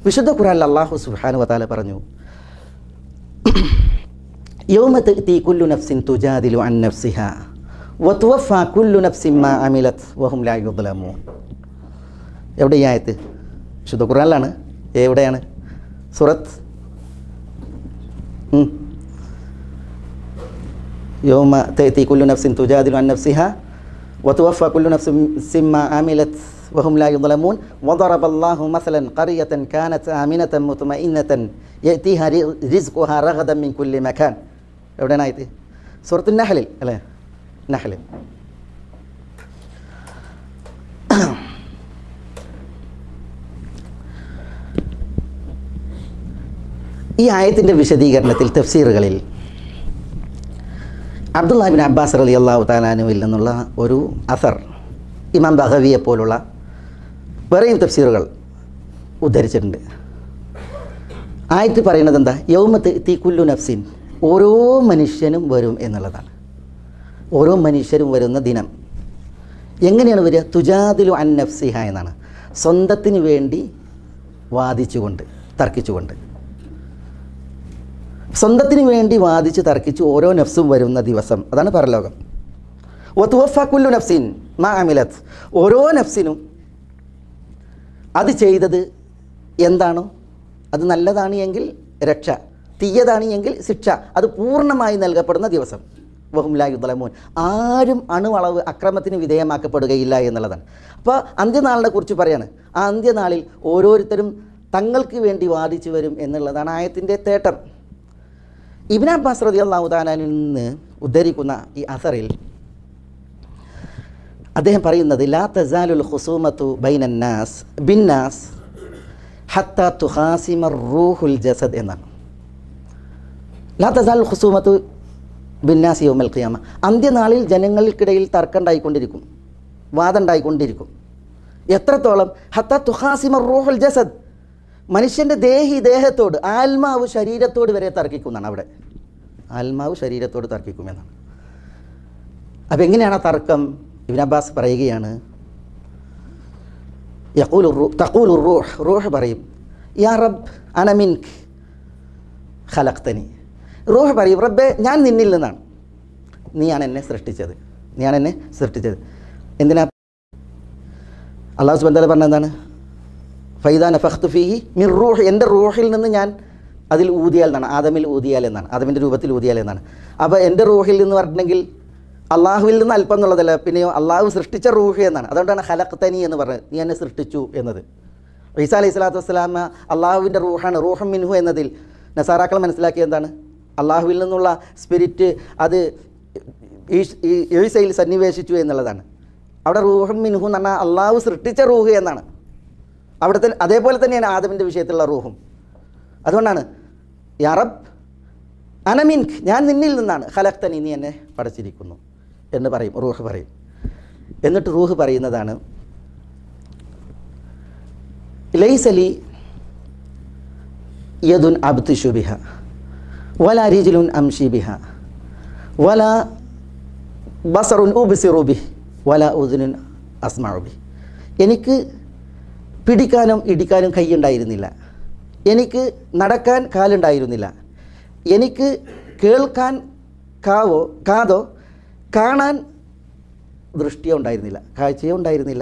വിശുദ്ധ ഖുറാനിൽ അള്ളാഹു സുബ്ഹാനഹു വതാല പറഞ്ഞു യൗമ തഅതി കുല്ലു നഫ്സിൻ തുജാദിലു അൻ നഫ്സിഹ വതുവഫ കുല്ലു നഫ്സിൻ മാ അമിലത് വഹും ലാ യുദ്ലമൂൻ എവിടെ ഈ ആയത്ത് വിശുദ്ധ ഖുറാനിലാണ് എവിടെയാണ് സുറത്ത് ഉം. യൗമ തഅതി കുല്ലു നഫ്സിൻ തുജാദിലു അൻ നഫ്സിഹ وتوفى كل نفس ما عملت وهم لا يظلمون وضرب الله مثلا قرية كانت آمنة مطمئنة يأتيها رزقها رغدا من كل مكان എവിടെയാണ് ആയത് സൂറത്ത് നഹലിൽ അല്ലേ നഹലിൽ ഈ ആയത്തിൻ്റെ വിശദീകരണത്തിൽ തഫ്സീറുകളിൽ അബ്ദുല്ലാഹിബിൻ അബ്ബാസ് അലി അള്ളാഹു താലാനുവിൽ നിന്നുള്ള ഒരു അസർ ഇമാം ബഹവിയെ പോലുള്ള വേറെയും തഫ്സീറുകൾ ഉദ്ധരിച്ചിട്ടുണ്ട് ആയിട്ട് പറയുന്നത് എന്താ യൗമത്ത് തീ കുല്ലു നഫ്സിൻ ഓരോ മനുഷ്യനും വരും എന്നുള്ളതാണ് ഓരോ മനുഷ്യരും വരുന്ന ദിനം എങ്ങനെയാണ് വരിക തുജാദിലു അൻ നഫ്സിഹ എന്നാണ് സ്വന്തത്തിന് വേണ്ടി വാദിച്ചുകൊണ്ട് തർക്കിച്ചുകൊണ്ട് സ്വന്തത്തിന് വേണ്ടി വാദിച്ച് തർക്കിച്ച് ഓരോ നഫ്സും വരുന്ന ദിവസം അതാണ് പരലോകം ഒത്തുവഫ കുല്ലു നഫ്സിൻ മാ അമിലത്ത് ഓരോ നഫ്സിനും അത് ചെയ്തത് എന്താണോ അത് നല്ലതാണ് എങ്കിൽ രക്ഷ തീയതാണ് എങ്കിൽ ശിക്ഷ അത് പൂർണ്ണമായി നൽകപ്പെടുന്ന ദിവസം വഹുംലായുദ്ലമോൻ ആരും അണുവളവ് അക്രമത്തിന് വിധേയമാക്കപ്പെടുകയില്ല എന്നുള്ളതാണ് അപ്പോൾ അന്ത്യനാളിനെ കുറിച്ച് പറയാണ് ആ അന്ത്യനാളിൽ ഓരോരുത്തരും തങ്ങൾക്ക് വേണ്ടി വാദിച്ചു വരും എന്നുള്ളതാണ് ആയത്തിൻ്റെ തേട്ടം ഇബിൻ അബ്ബാസ് റതി അള്ളാഹുദാനിൽ നിന്ന് ഉദ്ധരിക്കുന്ന ഈ അസറിൽ അദ്ദേഹം പറയുന്നത് ലാ തസാലുൽ ഹുസൂമത്തു ബൈനന്നാസ് ബിന്നാസ് ഹത്ത തുഹാസിമർ റൂഹുൽ ജസദ് എന്നാണ് ലാ തസാൽ ഹുസൂമത്തു ബിന്നാസ് യോമൽ ഖിയാമ അന്ത്യനാളിൽ ജനങ്ങൾക്കിടയിൽ തർക്കം ഉണ്ടായിക്കൊണ്ടിരിക്കും വാദം ഉണ്ടായിക്കൊണ്ടിരിക്കും എത്രത്തോളം ഹത്ത തുഹാസിമർ റൂഹുൽ ജസദ് മനുഷ്യൻ്റെ ദേഹി ദേഹത്തോട് ആത്മാവ് ശരീരത്തോട് വരെ തർക്കിക്കുന്നതാണ് അവിടെ ആത്മാവ് ശരീരത്തോട് തർക്കിക്കുമെന്നാണ് അപ്പം എങ്ങനെയാണ് ആ തർക്കം ഇബിൻ അബ്ബാസ് പറയുകയാണ് യഖൂലു റൂ തഖൂലു റൂഹ് റൂഹ് പറയും യാ റബ്ബ് അനമിൻക് ഖലഖ്തനി റൂഹ് പറയും റബ്ബെ ഞാൻ നിന്നിൽ നിന്നാണ് നീയാണ് എന്നെ സൃഷ്ടിച്ചത് നീയാണ് എന്നെ സൃഷ്ടിച്ചത് എന്തിനാ അള്ളാഹു സുബന്താല പറഞ്ഞ എന്താണ് ഫൈദാ നഫഖ്തു ഫീഹി മിർ റൂഹ് എൻ്റെ റൂഹിൽ നിന്ന് ഞാൻ അതിൽ ഊതിയാൽ എന്നാണ് ആദമിൽ ഊതിയാൽ എന്നാണ് ആദമിൻ്റെ രൂപത്തിൽ ഊതിയാൽ എന്നാണ് അപ്പോൾ എൻ്റെ റൂഹിൽ നിന്ന് പറഞ്ഞിട്ടുണ്ടെങ്കിൽ അള്ളാഹുവിൽ നിന്ന് അല്പം എന്നുള്ളതല്ല പിന്നെയോ അള്ളാഹു സൃഷ്ടിച്ച റൂഹ് എന്നാണ് അതുകൊണ്ടാണ് ഹലഖ്തനി എന്ന് പറഞ്ഞത് നീ എന്നെ സൃഷ്ടിച്ചു എന്നത് ഈസ അലൈഹി സ്വലാത്തു വസ്സലാമ അള്ളാഹുവിൻ്റെ റൂഹാണ് റൂഹം മിൻഹു എന്നതിൽ നസാറാക്കൾ മനസ്സിലാക്കിയത് എന്താണ് അള്ളാഹുവിൽ നിന്നുള്ള സ്പിരിറ്റ് അത് ഈശ്- ഈ ഈസയിൽ സന്നിവേശിച്ചു എന്നുള്ളതാണ് അവിടെ റൂഹം മിൻഹു എന്ന് പറഞ്ഞാൽ അള്ളാഹു സൃഷ്ടിച്ച റൂഹ് എന്നാണ് അവിടുത്തെ അതേപോലെ തന്നെയാണ് ആദമിൻ്റെ വിഷയത്തിലുള്ള റൂഹും അതുകൊണ്ടാണ് യറബ് അനമിൻഖ് ഞാൻ നിന്നിൽ നിന്നാണ് ഖലഖ്തനി നീ എന്നെ പടച്ചിരിക്കുന്നു എന്ന് പറയും റൂഹ് പറയും എന്നിട്ട് റൂഹ് പറയുന്നതാണ് ലൈസലി യദുൻ അബ്തിഷു ബിഹ വല റിജിലുൻ അംഷി ബിഹ വല ബസറുൻ ഉബ്സിറു ബിഹ് വല ഉദുനുൻ അസ്മഉ ബിഹ് എനിക്ക് പിടിക്കാനും ഇടിക്കാനും കൈയുണ്ടായിരുന്നില്ല എനിക്ക് നടക്കാൻ കാലുണ്ടായിരുന്നില്ല എനിക്ക് കേൾക്കാൻ കാവോ കാതോ കാണാൻ ദൃഷ്ടിയോ ഉണ്ടായിരുന്നില്ല കാഴ്ചയോ ഉണ്ടായിരുന്നില്ല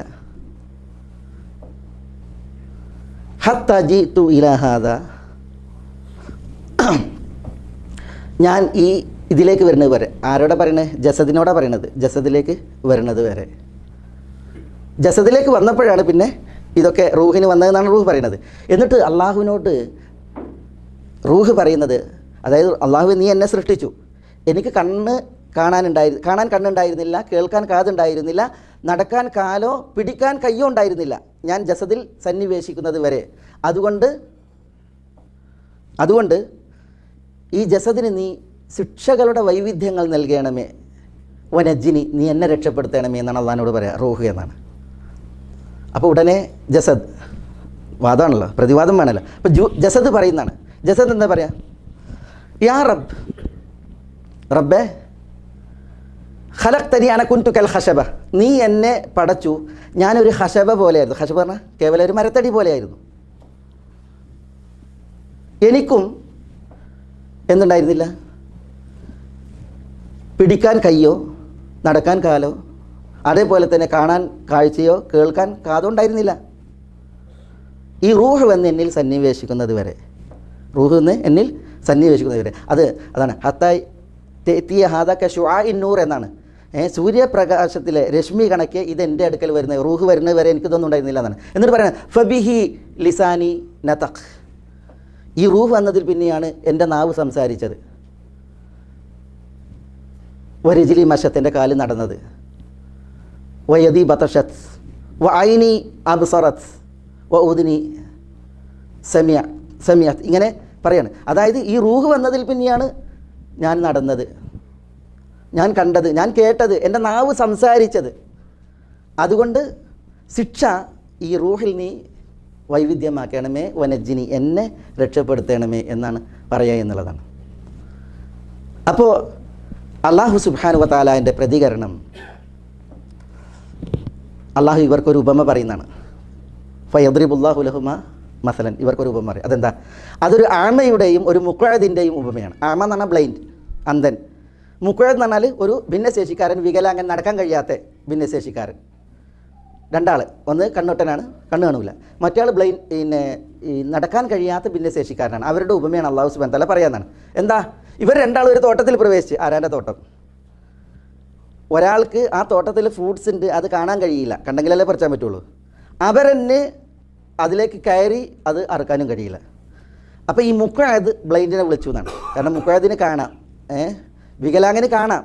ഹത്ത ജി തു ഇലഹാദ ഞാൻ ഈ ഇതിലേക്ക് വരുന്നത് വരെ ആരോടാ പറയണത് ജസദിനോടാ പറയണത് ജസദിലേക്ക് വരുന്നത് വരെ ജസദിലേക്ക് വന്നപ്പോഴാണ് പിന്നെ ഇതൊക്കെ റൂഹിന് വന്നതെന്നാണ് റൂഹ് പറയുന്നത് എന്നിട്ട് അള്ളാഹുവിനോട് റൂഹ് പറയുന്നത് അതായത് അള്ളാഹു നീ എന്നെ സൃഷ്ടിച്ചു എനിക്ക് കണ്ണ് കാണാനുണ്ടായി കാണാൻ കണ്ണുണ്ടായിരുന്നില്ല കേൾക്കാൻ കാതുണ്ടായിരുന്നില്ല നടക്കാൻ കാലോ പിടിക്കാൻ കയ്യോ ഉണ്ടായിരുന്നില്ല ഞാൻ ജസദിൽ സന്നിവേശിക്കുന്നത് വരെ അതുകൊണ്ട് അതുകൊണ്ട് ഈ ജസദിന് നീ ശിക്ഷകളുടെ വൈവിധ്യങ്ങൾ നൽകണമേ വനജ്ജിനി നീ എന്നെ രക്ഷപ്പെടുത്തണമേ എന്നാണ് അള്ളഹാനോട് പറയാം റൂഹ് എന്നാണ് അപ്പോൾ ഉടനെ ജസദ് വാദമാണല്ലോ പ്രതിവാദം വേണമല്ലോ അപ്പോൾ ജു ജസദ് പറയുന്നതാണ് ജസദ് എന്താ പറയുക യാ റബ്ബ് റബ്ബേ ഖലഖ്തനി അനക്കുൻതു കൽ ഹഷബ നീ എന്നെ പടച്ചു ഞാനൊരു ഹഷബ പോലെയായിരുന്നു ഹഷബ പറഞ്ഞാൽ കേവലം ഒരു മരത്തടി പോലെയായിരുന്നു എനിക്കും എന്തുണ്ടായിരുന്നില്ല പിടിക്കാൻ കയ്യോ നടക്കാൻ കാലോ അതേപോലെ തന്നെ കാണാൻ കാഴ്ചയോ കേൾക്കാൻ കാതോ ഉണ്ടായിരുന്നില്ല ഈ റൂഹ് വന്ന് എന്നിൽ സന്നിവേശിക്കുന്നത് വരെ റൂഹ് എന്ന് എന്നിൽ സന്നിവേശിക്കുന്നത് വരെ അത് അതാണ് ഹത്തായി തെത്തിയ ഹാദക്ക ഷുആ ഇന്നൂർ എന്നാണ് ഏ, സൂര്യപ്രകാശത്തിലെ രശ്മി കണക്കെ ഇത് എൻ്റെ അടുക്കൽ വരുന്നത് റൂഹ് വരുന്നത് വരെ എനിക്കിതൊന്നും ഉണ്ടായിരുന്നില്ല എന്നാണ് എന്നിട്ട് പറയുന്നത് ഫബിഹി ലിസാനി നതഖ് ഈ റൂഹ് വന്നതിൽ പിന്നെയാണ് എൻ്റെ നാവ് സംസാരിച്ചത് വരിജിലി മഷത്തിൻ്റെ കാല് നടന്നത് വയതി ബത്തഷത്ത് വ ഐനി അബ്സറത്ത് വ ഉദിനി സെമിയ സെമിയത്ത് ഇങ്ങനെ പറയാണ് അതായത് ഈ റൂഹ് വന്നതിൽ പിന്നെയാണ് ഞാൻ നടന്നത് ഞാൻ കണ്ടത് ഞാൻ കേട്ടത് എൻ്റെ നാവ് സംസാരിച്ചത് അതുകൊണ്ട് ശിക്ഷ ഈ റൂഹിൽ നീ വൈവിധ്യമാക്കണമേ വനജ്ജിനി എന്നെ രക്ഷപ്പെടുത്തണമേ എന്നാണ് പറയുക എന്നുള്ളതാണ് അപ്പോൾ അള്ളാഹു സുബാനു വത്താലാൻ്റെ പ്രതികരണം അള്ളാഹു ഇവർക്കൊരു ഉപമ പറയുന്നതാണ് ഫയദ്രിബുല്ലാഹു ലഹുമ മസലൻ ഇവർക്കൊരു ഉപമ പറയും അതെന്താ അതൊരു ആമയുടെയും ഒരു മുക്കുഴതിൻ്റെയും ഉപമയാണ് ആമ എന്ന് പറഞ്ഞാൽ ബ്ലൈൻഡ് അന്ധൻ മുക്കുഴത് എന്ന് പറഞ്ഞാൽ ഒരു ഭിന്നശേഷിക്കാരൻ വികലാംഗൻ നടക്കാൻ കഴിയാത്ത ഭിന്നശേഷിക്കാരൻ രണ്ടാൾ ഒന്ന് കണ്ണൊട്ടനാണ് കണ്ണ് കാണൂല മറ്റേ ബ്ലൈൻ പിന്നെ ഈ നടക്കാൻ കഴിയാത്ത ഭിന്നശേഷിക്കാരനാണ് അവരുടെ ഉപമയാണ് അള്ളാഹു സുബാൻ തല പറയാന്നാണ് എന്താ ഇവർ രണ്ടാളും ഒരു തോട്ടത്തിൽ പ്രവേശിച്ച് ആരാൻ്റെ തോട്ടം ഒരാൾക്ക് ആ തോട്ടത്തിൽ ഫ്രൂട്ട്സ് ഉണ്ട് അത് കാണാൻ കഴിയില്ല കണ്ടെങ്കിലല്ലേ പറിച്ചാൻ പറ്റുള്ളൂ അവരെന്നെ അതിലേക്ക് കയറി അത് അറുക്കാനും കഴിയില്ല അപ്പോൾ ഈ മുക്കായത് ബ്ലൈൻഡിനെ വിളിച്ചു എന്നാണ് കാരണം മുക്കായതിന് കാണാം ഏ വികലാംഗന് കാണാം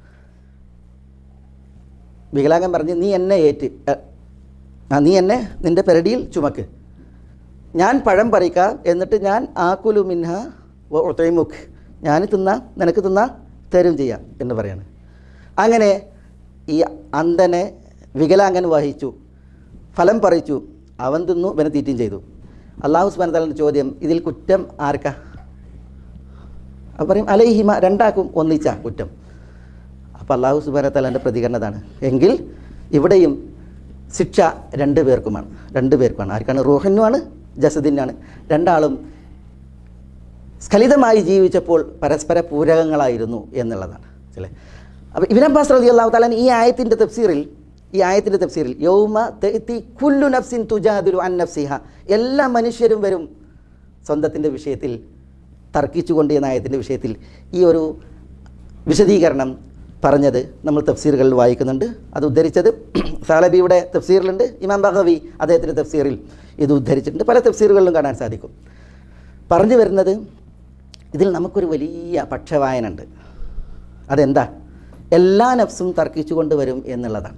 വികലാംഗൻ പറഞ്ഞ് നീ എന്നെ ഏറ്റ് എ, ആ നീ എന്നെ നിൻ്റെ പെരടിയിൽ ചുമക്ക് ഞാൻ പഴം പറിക്കാം എന്നിട്ട് ഞാൻ ആക്കുലു മിൻഹ ഒത്തൈമുഖ് ഞാൻ തിന്നാ നിനക്ക് തിന്നാ തരും ചെയ്യാം എന്ന് പറയാണ് അങ്ങനെ ഈ അന്ധനെ വികലാംഗൻ വഹിച്ചു ഫലം പറിച്ചു അവൻ തിന്നു ഇവനെ തീറ്റയും ചെയ്തു അള്ളാഹു സുബാന തലൻ്റെ ചോദ്യം ഇതിൽ കുറ്റം ആർക്കാ അപ്പോൾ പറയും അലൈഹിമ രണ്ടാക്കും ഒന്നിച്ച കുറ്റം അപ്പോൾ അള്ളാഹു സുബാന തലാൻ്റെ പ്രതികരണം അതാണ് എങ്കിൽ ഇവിടെയും ശിക്ഷ രണ്ട് പേർക്കുമാണ് രണ്ട് പേർക്കുമാണ് ആർക്കാണ് റൂഹനുമാണ് ജസദിനാണ് രണ്ടാളും സ്ഖലിതമായി ജീവിച്ചപ്പോൾ പരസ്പര പൂരകങ്ങളായിരുന്നു എന്നുള്ളതാണ് ചില അപ്പോൾ ഇബിൻ അബ്ബാസ് റലി അള്ളാഹു താലാൻ ഈ ആയത്തിൻ്റെ തഫ്സീറിൽ ഈ ആയത്തിൻ്റെ തഫ്സീറിൽ യൗമ തെത്തി കുല്ലു നഫ്സിൻ തുജാദുലു അൻ നഫ്സിഹ എല്ലാ മനുഷ്യരും വരും സ്വന്തത്തിൻ്റെ വിഷയത്തിൽ തർക്കിച്ചുകൊണ്ട് എന്ന ആയത്തിൻ്റെ വിഷയത്തിൽ ഈ ഒരു വിശദീകരണം പറഞ്ഞത് നമ്മൾ തഫ്സീറുകളിൽ വായിക്കുന്നുണ്ട് അത് ഉദ്ധരിച്ചത് സാലബിയുടെ തഫ്സീറിലുണ്ട് ഇമാം ബഹവി അദ്ദേഹത്തിൻ്റെ തഫ്സീറിൽ ഇത് ഉദ്ധരിച്ചിട്ടുണ്ട് പല തഫ്സീറുകളിലും കാണാൻ സാധിക്കും പറഞ്ഞു വരുന്നത് ഇതിൽ നമുക്കൊരു വലിയ പക്ഷവായന ഉണ്ട് അതെന്താ എല്ലാ നഫ്സും തർക്കിച്ചു കൊണ്ടുവരും എന്നുള്ളതാണ്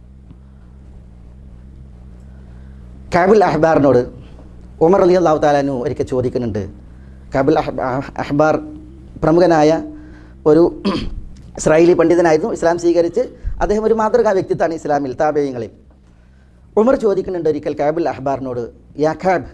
കാബുൽ അഹ്ബാറിനോട് ഉമർ അലി അള്ളാഹു താലാനു ഒരിക്കൽ ചോദിക്കുന്നുണ്ട് കാബുൽ അഹ് അഹ്ബാർ പ്രമുഖനായ ഒരു ഇസ്രായേലി പണ്ഡിതനായിരുന്നു ഇസ്ലാം സ്വീകരിച്ച് അദ്ദേഹം ഒരു മാതൃകാ വ്യക്തിത്വമാണ് ഇസ്ലാമിൽ താപേയങ്ങളിൽ ഉമർ ചോദിക്കുന്നുണ്ട് ഒരിക്കൽ കാബുൽ അഹ്ബാറിനോട് യാ ഖാബ്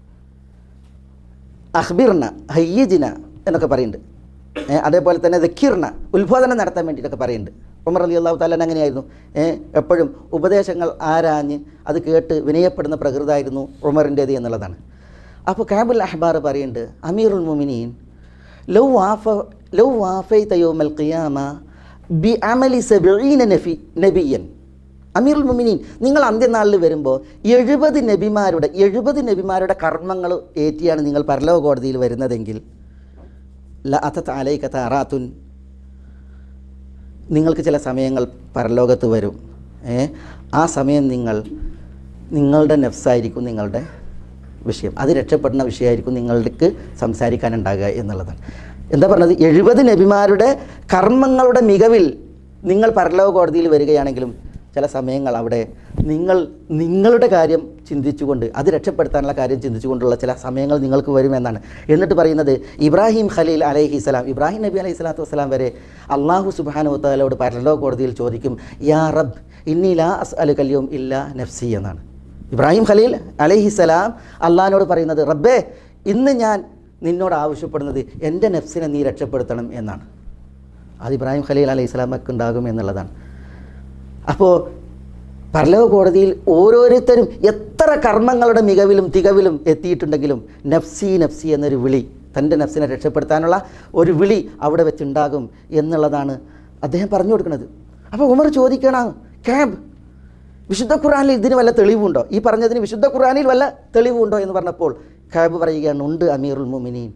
അഹ്ബിർന ഹയ്യജിന എന്നൊക്കെ പറയുന്നുണ്ട് ഏ, അതേപോലെ തന്നെ ദക്കീർണ ഉത്ബോധനം നടത്താൻ വേണ്ടിയിട്ടൊക്കെ പറയുന്നുണ്ട് ഉമർ അലി അള്ളാഹു താലാൻ അങ്ങനെയായിരുന്നു ഏ, എപ്പോഴും ഉപദേശങ്ങൾ ആരാഞ്ഞ് അത് കേട്ട് വിനയപ്പെടുന്ന പ്രകൃതമായിരുന്നു ഉമറിൻ്റേത് എന്നുള്ളതാണ് അപ്പോൾ കാബുൽ അഹ്ബാർ പറയുന്നുണ്ട് അമീറുൽ മുമിനീൻ ലൗ വാഫ ലൗ വാഫൈ തയോമൽ ഖിയാമ ബി അമലി സബീന നഫി നബിയൻ അമീറുൽ മുമിനീൻ നിങ്ങൾ അന്ത്യനാളിൽ വരുമ്പോൾ എഴുപത് നബിമാരുടെ എഴുപത് നബിമാരുടെ കർമ്മങ്ങൾ ഏറ്റിയാണ് നിങ്ങൾ പരലോക കോടതിയിൽ വരുന്നതെങ്കിൽ ല അഥത്ത് അലൈക താറാത്തുൻ നിങ്ങൾക്ക് ചില സമയങ്ങൾ പരലോകത്ത് വരും ഏ ആ സമയം നിങ്ങൾ നിങ്ങളുടെ നെഫ്സായിരിക്കും നിങ്ങളുടെ വിഷയം അത് രക്ഷപ്പെടുന്ന വിഷയമായിരിക്കും നിങ്ങൾക്ക് സംസാരിക്കാനുണ്ടാകുക എന്നുള്ളതാണ് എന്താ പറഞ്ഞത് എഴുപത് നബിമാരുടെ കർമ്മങ്ങളുടെ മികവിൽ നിങ്ങൾ പരലോക കോടതിയിൽ വരികയാണെങ്കിലും ചില സമയങ്ങൾ അവിടെ നിങ്ങൾ നിങ്ങളുടെ കാര്യം ചിന്തിച്ചുകൊണ്ട് അത് രക്ഷപ്പെടുത്താനുള്ള കാര്യം ചിന്തിച്ചുകൊണ്ടുള്ള ചില സമയങ്ങൾ നിങ്ങൾക്ക് വരുമെന്നാണ് എന്നിട്ട് പറയുന്നത് ഇബ്രാഹിം ഖലീൽ അലൈഹി സ്വലാം ഇബ്രാഹിം നബി അലൈഹി സ്വലാത്തു വസ്സലാം വരെ അള്ളാഹു സുബാനു താലോട് പരലോക കോടതിയിൽ ചോദിക്കും യാ റബ്ബ് ഇന്നി ലാ അസ് അലു കല്യവും ഇല്ല നഫ്സി എന്നാണ് ഇബ്രാഹിം ഖലീൽ അലൈഹി സ്വലാം അള്ളഹാനോട് പറയുന്നത് റബ്ബേ ഇന്ന് ഞാൻ നിന്നോട് ആവശ്യപ്പെടുന്നത് എൻ്റെ നെഫ്സിനെ നീ രക്ഷപ്പെടുത്തണം എന്നാണ് അത് ഇബ്രാഹിം ഖലീൽ അലൈഹി സ്വലാമൊക്കെ ഉണ്ടാകും എന്നുള്ളതാണ് അപ്പോൾ പരലോക കോടതിയിൽ ഓരോരുത്തരും എത്ര കർമ്മങ്ങളുടെ മികവിലും തികവിലും എത്തിയിട്ടുണ്ടെങ്കിലും നഫ്സി നഫ്സി എന്നൊരു വിളി തൻ്റെ നഫ്സിനെ രക്ഷപ്പെടുത്താനുള്ള ഒരു വിളി അവിടെ വെച്ചുണ്ടാകും എന്നുള്ളതാണ് അദ്ദേഹം പറഞ്ഞു കൊടുക്കുന്നത് അപ്പോൾ ഉമർ ചോദിക്കണം ക്യാബ് വിശുദ്ധ ഖുറാനിൽ ഇതിന് വല്ല തെളിവുണ്ടോ ഈ പറഞ്ഞതിന് വിശുദ്ധ ഖുറാനിൽ വല്ല തെളിവുണ്ടോ എന്ന് പറഞ്ഞപ്പോൾ ഖാബ് പറയുകയാണ് ഉണ്ട് അമീറുൽ മുമിനീൻ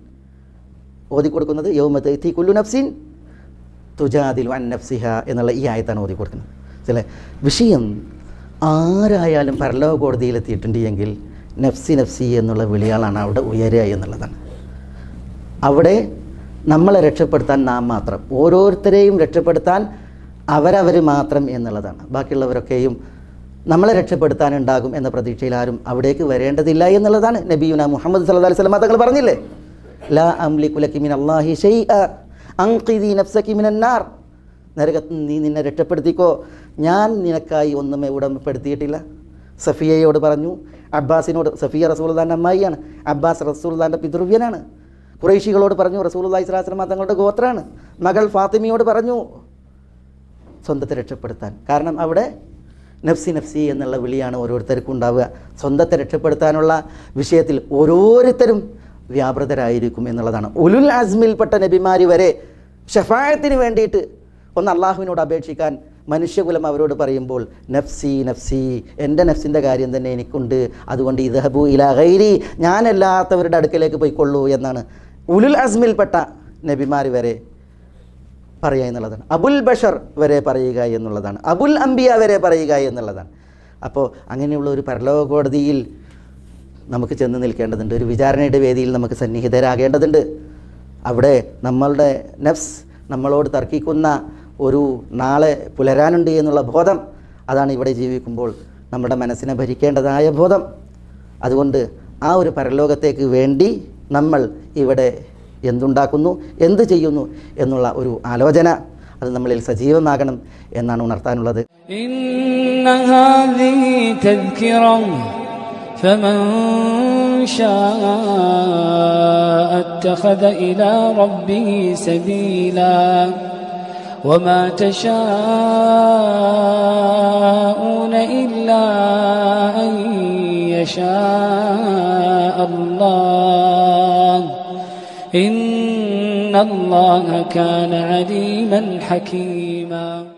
ഓതി കൊടുക്കുന്നത് യൗമത്ത് എത്തി കുല്ലു നഫ്സിൻ തുജാദിൽ വൻ നഫ്സിഹ എന്നുള്ള ഈ ആയത്താണ് ഓതി കൊടുക്കുന്നത് ചില വിഷയം ആരായാലും പരലോക കോടതിയിലെത്തിയിട്ടുണ്ട് എങ്കിൽ നഫ്സി നഫ്സി എന്നുള്ള വിളിയാളാണ് അവിടെ ഉയരുക എന്നുള്ളതാണ് അവിടെ നമ്മളെ രക്ഷപ്പെടുത്താൻ നാം മാത്രം ഓരോരുത്തരെയും രക്ഷപ്പെടുത്താൻ അവരവർ മാത്രം എന്നുള്ളതാണ് ബാക്കിയുള്ളവരൊക്കെയും നമ്മളെ രക്ഷപ്പെടുത്താനുണ്ടാകും എന്ന പ്രതീക്ഷയിൽ ആരും അവിടേക്ക് വരേണ്ടതില്ല എന്നുള്ളതാണ് നബിയുന മുഹമ്മദ് സല്ലല്ലാഹു അലൈഹി വസല്ലം തങ്ങൾ പറഞ്ഞില്ലേ ലാ അംലികു ലക്കി മിൻ അല്ലാഹി ഷൈഅ അൻഖിദി നഫ്സകി മിനൻ നാർ നരകത്തിൽ നീ നിന്നെ രക്ഷപ്പെടുത്തിക്കോ ഞാൻ നിനക്കായി ഒന്നും ഉടമപ്പെടുത്തിയിട്ടില്ല സഫിയയോട് പറഞ്ഞു അബ്ബാസിനോട് സഫിയ റസൂൽദാൻ്റെ അമ്മായിയാണ് അബ്ബാസ് റസൂൽദാൻ്റെ പിതൃവ്യനാണ് കുറേശികളോട് പറഞ്ഞു റസൂലുള്ളാഹി സ്വല്ലല്ലാഹു അലൈഹി വസല്ലം തങ്ങളുടെ ഗോത്രാണ് മകൾ ഫാത്തിമയോട് പറഞ്ഞു സ്വന്തത്തെ രക്ഷപ്പെടുത്താൻ കാരണം അവിടെ നഫ്സി നഫ്സി എന്നുള്ള വിളിയാണ് ഓരോരുത്തർക്കും ഉണ്ടാവുക സ്വന്തത്തെ രക്ഷപ്പെടുത്താനുള്ള വിഷയത്തിൽ ഓരോരുത്തരും വ്യാപൃതരായിരിക്കും എന്നുള്ളതാണ് ഉലുൽ അസ്മിൽപ്പെട്ട നബിമാരി വരെ ഷഫായത്തിന് വേണ്ടിയിട്ട് ഒന്ന് അള്ളാഹുവിനോട് അപേക്ഷിക്കാൻ മനുഷ്യകുലം അവരോട് പറയുമ്പോൾ നഫ്സി നഫ്സി എൻ്റെ നഫ്സിൻ്റെ കാര്യം തന്നെ എനിക്കുണ്ട് അതുകൊണ്ട് ഇദഹബു ഇല ഗൈരി ഞാനല്ലാത്തവരുടെ അടുക്കലേക്ക് പോയിക്കൊള്ളൂ എന്നാണ് ഉലുൽ അസ്മിൽപ്പെട്ട നബിമാർ വരെ പറയുക എന്നുള്ളതാണ് അബുൽ ബഷർ വരെ പറയുക എന്നുള്ളതാണ് അബുൽ അംബിയ വരെ പറയുക എന്നുള്ളതാണ് അപ്പോൾ അങ്ങനെയുള്ള ഒരു പരലോക കോടതിയിൽ നമുക്ക് ചെന്ന് നിൽക്കേണ്ടതുണ്ട് ഒരു വിചാരണയുടെ വേദിയിൽ നമുക്ക് സന്നിഹിതരാകേണ്ടതുണ്ട് അവിടെ നമ്മളുടെ നഫ്സ് നമ്മളോട് തർക്കിക്കുന്ന ഒരു നാളെ പുലരാനുണ്ട് എന്നുള്ള ബോധം അതാണ് ഇവിടെ ജീവിക്കുമ്പോൾ നമ്മുടെ മനസ്സിനെ ഭരിക്കേണ്ടതായ ബോധം അതുകൊണ്ട് ആ ഒരു പരലോകത്തേക്ക് വേണ്ടി നമ്മൾ ഇവിടെ എന്തുണ്ടാക്കുന്നു എന്ത് ചെയ്യുന്നു എന്നുള്ള ഒരു ആലോചന അത് നമ്മളിൽ സജീവമാകണം എന്നാണ് ഉണർത്താനുള്ളത് إن هذه تذكرة فمن شاء اتخذ إلى ربه سبيلا وما تشاءون إلا أن يشاء الله إن الله كان عليما حكيما